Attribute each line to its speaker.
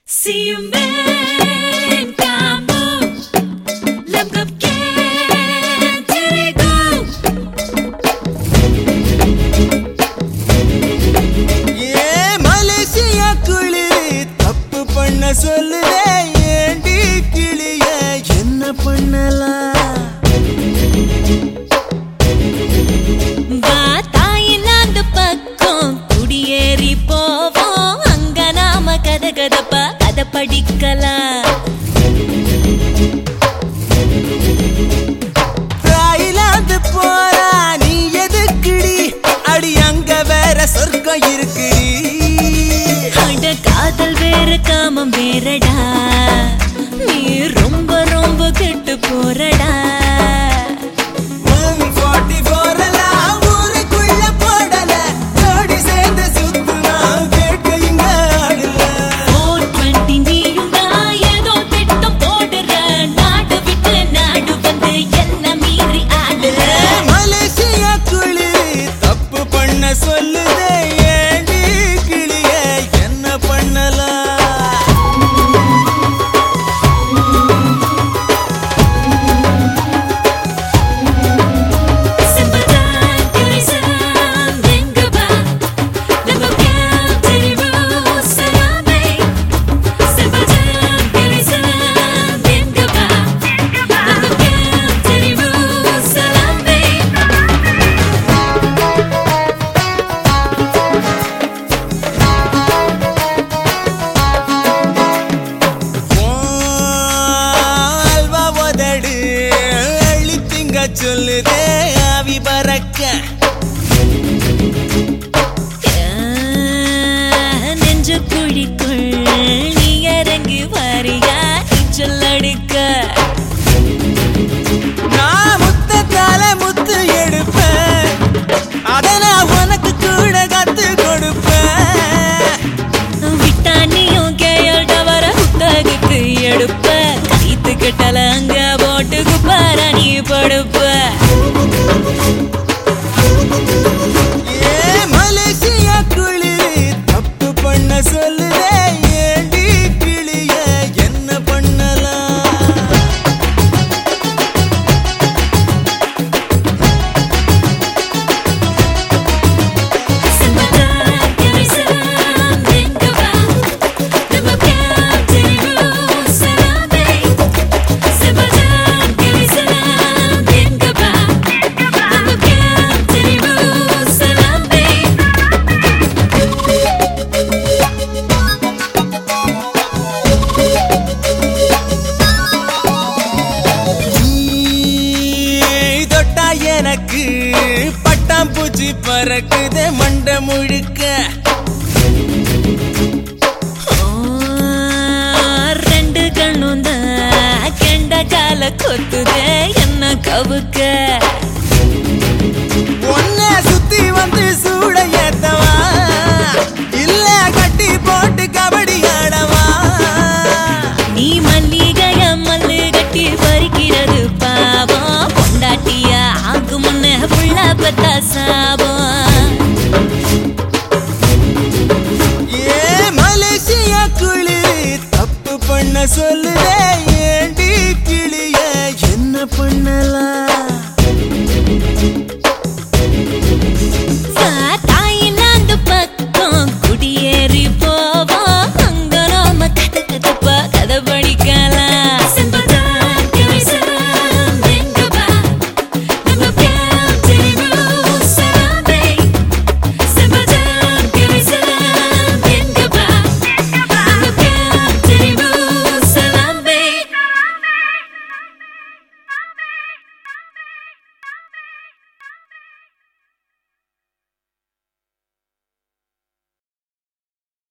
Speaker 1: See you men kamu Lengkap kan diriku
Speaker 2: ஏ Malaysia குளிர் தப்பு பண்ண சொல்லுதே ஏண்டி கிளிய என்ன பண்ணலாம்
Speaker 1: வா தாயிலாந்து பக்கம் குடியேறி போவோம் அங்க நாம கதை கதப்பா கதை படிக்கலாம்
Speaker 2: தாய்லாந்து போறா நீ எதுக்குடி அடி அங்க வேற சொர்க்கம் இருக்குடி
Speaker 1: அட காதல் வேற காமம் வேறடா நீ ரொம்ப ரொம்ப கெட்டு போறடா
Speaker 2: 144 எல்லாம் ஊருக்குள்ள போடல ஜோடி சேர்ந்து சுத்துனா கேட்க இங்க ஆடல
Speaker 1: 420 நீயும் தான் ஏதோ திட்டம் போடுற நாடு விட்டு நாடு வந்து என்ன மீறி ஆடுற
Speaker 2: மலேசியா குளிர் தப்பு பண்ண சொல்லுதே ஏண்டி கிளிய என்ன பண்ணலாம்
Speaker 1: Sempatan tulisan Denggaba Lembaga dirimu selama Sempatan tulisan Denggaba Lembaga dirimu selama
Speaker 2: halwa உதடு அழித்திங்க சொல்லுதே ஆவி பறக்க
Speaker 1: நெஞ்சு குழிக்குள் நீ இறங்கி வாரியா நீச்சல் அடிக்க
Speaker 2: நான் முத்தத்தால முத்து எடுப்பேன் அத நான் உனக்கு கூட கத்து கொடுப்பேன்
Speaker 1: விட்டா நீயும் கேயல் டவர புத்தகுக்கு எடுப்ப கைத்து கட்டல அங்க போட்டுக்கு பார நீ படுப்ப
Speaker 2: ஏ மலேசியா குளிர் தப்பு பண்ண சொல்லுதே ஏண்டி கிளிய என்ன பண்ணலாம்
Speaker 1: Sempatan tulisan Denggaba Lembaga dirimu selama Sempatan tulisan Denggaba Lembaga dirimu selama
Speaker 2: நீ தொட்டா எனக்கு பட்டாம்பூச்சி பறக்குதே மண்ட முழுக்க
Speaker 1: ஓ, ரெண்டு கண்ணும் தான் கெண்ட கால கொத்துதே என்ன கவுக்க
Speaker 2: ஒன்ன சுத்தி வந்து சூட ஏத்தவா இல்ல கட்டி போட்டு கபடி ஆடவா
Speaker 1: நீ மல்லிகைய மல்லு கட்டி பறிக்கிறது பாவம் பொண்டாட்டியா ஆகு முன்ன புள்ள பத்தா சாபம்
Speaker 2: ஏ மலேசியா குளிர் தப்பு பண்ண சொல்லுதே ஏண்டி கிளிய என்ன பண்ணலாம்